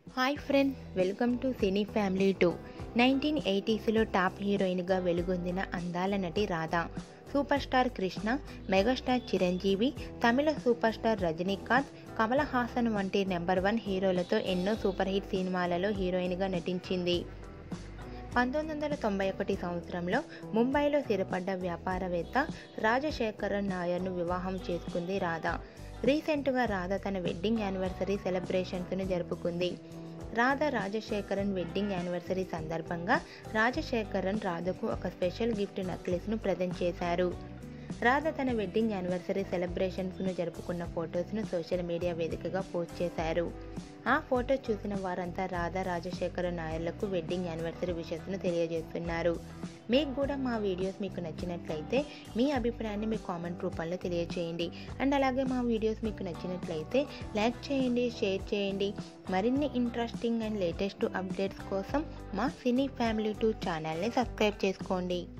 hi friends welcome to cine family two nineteen ఎయిటీస్లో top హీరోయిన్గా వెలుగొందిన అందాల నటి Radha super star Krishna megastar Chiranjeevi తమిళ సూపర్ స్టార్ రజనీకాంత్ కమల్ హాసన్ వంటి నెంబర్ వన్ హీరోలతో ఎన్నో సూపర్ హిట్ సినిమాలలో హీరోయిన్గా నటించింది పంతొమ్మిది వందల తొంభై ఒకటి సంవత్సరంలో ముంబైలో స్థిరపడ్డ వ్యాపారవేత్త రాజశేఖరన్ నాయర్ను వివాహం చేసుకుంది రాధా రీసెంట్గా రాధా తన వెడ్డింగ్ యానివర్సరీ సెలబ్రేషన్స్ను జరుపుకుంది రాధా రాజశేఖరన్ వెడ్డింగ్ యానివర్సరీ సందర్భంగా రాజశేఖరన్ రాధకు ఒక స్పెషల్ గిఫ్ట్ నెక్లెస్ను ప్రజెంట్ చేశారు రాధ తన వెడ్డింగ్ యానివర్సరీ సెలబ్రేషన్స్ను జరుపుకున్న ఫొటోస్ను సోషల్ మీడియా వేదికగా పోస్ట్ చేశారు ఆ ఫోటో చూసిన వారంతా రాధా రాజశేఖర నాయర్లకు వెడ్డింగ్ యానివర్సరీ విషెస్ను తెలియజేస్తున్నారు మీకు కూడా మా వీడియోస్ మీకు నచ్చినట్లయితే మీ అభిప్రాయాన్ని మీ కామెంట్ రూపంలో తెలియజేయండి అండ్ అలాగే మా వీడియోస్ మీకు నచ్చినట్లయితే లైక్ చేయండి షేర్ చేయండి మరిన్ని ఇంట్రెస్టింగ్ అండ్ లేటెస్ట్ అప్డేట్స్ కోసం మా సినీ ఫ్యామిలీ టూ ఛానల్ని సబ్స్క్రైబ్ చేసుకోండి